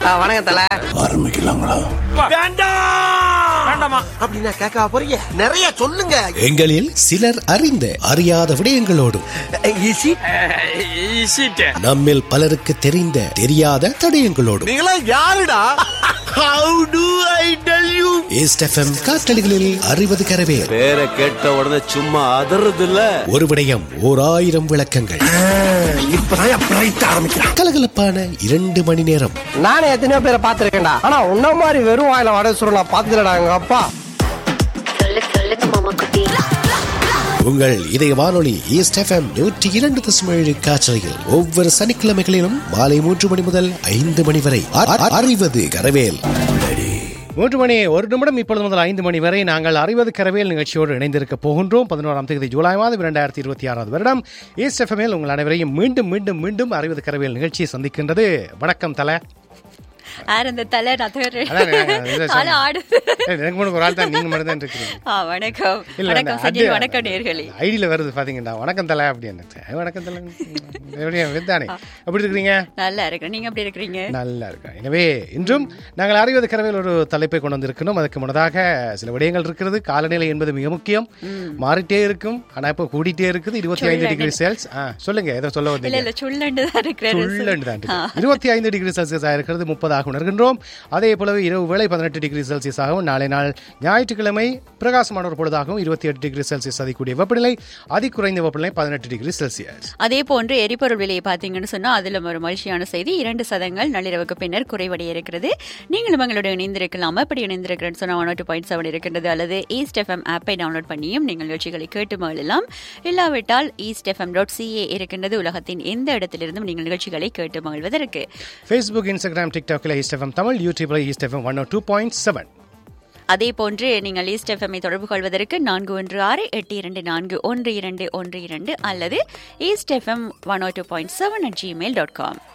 வணக்கம் தல ஆரம்பிக்கலாங்களா அப்படின்னா கேட்க போறீங்க நிறைய சொல்லுங்க எங்களில் சிலர் அறிந்த அறியாத விடயங்களோடும் ஈசி நம்மில் பலருக்கு தெரிந்த தெரியாத தடயங்களோடும் நீங்களா யாருடா how do I tell you East FM காற்றலிகளில் அறிவது கரவேல் பேரை கேட்ட உடனே சும்மா அதறது இல்ல ஒரு விடயம் ஓர் ஆயிரம் விளக்கங்கள் இப்பதான் பிரைட் ஆரம்பிக்கிறான் கலகலப்பான இரண்டு மணி நேரம் நானே எத்தனையோ பேரை பார்த்திருக்கேன்டா ஆனா உன்ன மாதிரி வெறும் வாயில வடை சுருள் நான் பார்த்ததுலடா எங்க அப்பா சொல்லு சொல்லுங்க மாமா குட்டி உங்கள் இதய வானொலி ஈஸ்ட் எஃப்எம் நூற்றி இரண்டு தசமேழு காற்றலையில் ஒவ்வொரு சனிக்கிழமைகளிலும் மாலை மூன்று மணி முதல் ஐந்து மணி வரை அ- அ- அறிவது கரவேல் மூன்று மணி ஒரு நிமிடம் இப்பொழுது முதல் ஐந்து மணி வரை நாங்கள் அறிவது கரவேல் நிகழ்ச்சியோடு இணைந்திருக்க போகின்றோம் பதினோராம் தேதி ஜூலை மாதம் இரண்டாயிரத்தி இருபத்தி ஆறாவது வருடம் ஈஸ்ட் எஃப்எம்எல் உங்கள் அனைவரையும் மீண்டும் மீண்டும் மீண்டும் அறிவது கரவேல் நிகழ்ச்சியை சந்திக்கின்றது வணக்கம் தலை யார் அந்த தலை நகர் அதான் நான் இதை தலை சொன்னேன். ஆடுது ஏய், எனக்கு மட்டும் ஒரு ஆள் தான் நீங்க மட்டும் தான் இருக்கிறீங்க ஆ, வணக்கம் இல்ல, வணக்கம் அந்த சஞ்சய் அது- வணக்கம் நேர்களே ஐடியில வருது பாத்தீங்கன்னா வணக்கம் தலை அப்படின்னு சரி, வணக்கம் தலை எப்படியா தானே எப்படி இருக்கிறீங்க நல்லா இருக்கிறேன் நீங்க எப்படி இருக்கிறீங்க நல்லா இருக்கேன் எனவே இன்றும் நாங்கள் அறிவது கரவில் ஒரு தலைப்பை கொண்டு வந்திருக்கணும் அதுக்கு முன்னதாக சில விடயங்கள் இருக்கிறது காலநிலை என்பது மிக முக்கியம் மாறிட்டே இருக்கும் ஆனா இப்போ கூடிட்டே இருக்குது இருபத்தி ஐந்து டிகிரி செல்ஸ் சொல்லுங்க ஏதோ சொல்ல இல்ல வந்தீங்க இல்ல சுள்ளண்டு தான் இருக்கிறது சுள்ளண்டு தான் இருக்கு. இருபத்தி ஐந்து டிகிரி செல்சியஸ் இருக்கிறது முப்பதாக உணர்கின்றோம் அதே போலவே இரவு வேளை பதினெட்டு டிகிரி செல்சியஸ் ஆகவும் நாளை நாள் ஞாயிற்றுக்கிழமை பிரகாசமான ஒரு பொழுதாகவும் இருபத்தி எட்டு டிகிரி செல்சியஸ் அதிகூடிய வெப்பநிலை அதி குறைந்த வெப்பநிலை பதினெட்டு டிகிரி செல்சியஸ் அதே போன்று எரிபொருள் விலையை பார்த்தீங்கன்னு சொன்னா அதுல ஒரு மகிழ்ச்சியான செய்தி இரண்டு சதங்கள் நள்ளிரவுக்கு பின்னர் குறைவடைய இருக்கிறது நீங்களும் எங்களோட இணைந்திருக்கலாம் அப்படி இணைந்திருக்கிறேன்னு சொன்னா ஒன் டூ பாயிண்ட் செவன் இருக்கின்றது அல்லது ஈஸ்ட் எஃப்எம் ஆப்பை டவுன்லோட் பண்ணியும் நீங்கள் நிகழ்ச்சிகளை கேட்டு மகிழலாம் இல்லாவிட்டால் ஈஸ்ட் எஃப்எம் டாட் சிஏ இருக்கின்றது உலகத்தின் எந்த இடத்திலிருந்தும் நீங்கள் நிகழ்ச்சிகளை கேட்டு மகிழ்வதற்கு ஃபேஸ்புக் இன்ஸ்டாகிராம் டிக்டாக்ல ஈஸ்ட் எஃப்எம் தமிழ் யூடியூப்ல East FM one two point seven அதே போன்று நீங்கள் ஈஸ்ட் எஃப்எம்ஐ தொடர்பு கொள்வதற்கு நான்கு ஒன்று ஆறு எட்டு இரண்டு நான்கு ஒன்று இரண்டு ஒன்று இரண்டு அல்லது East FM one O two point seven at Gmail dot com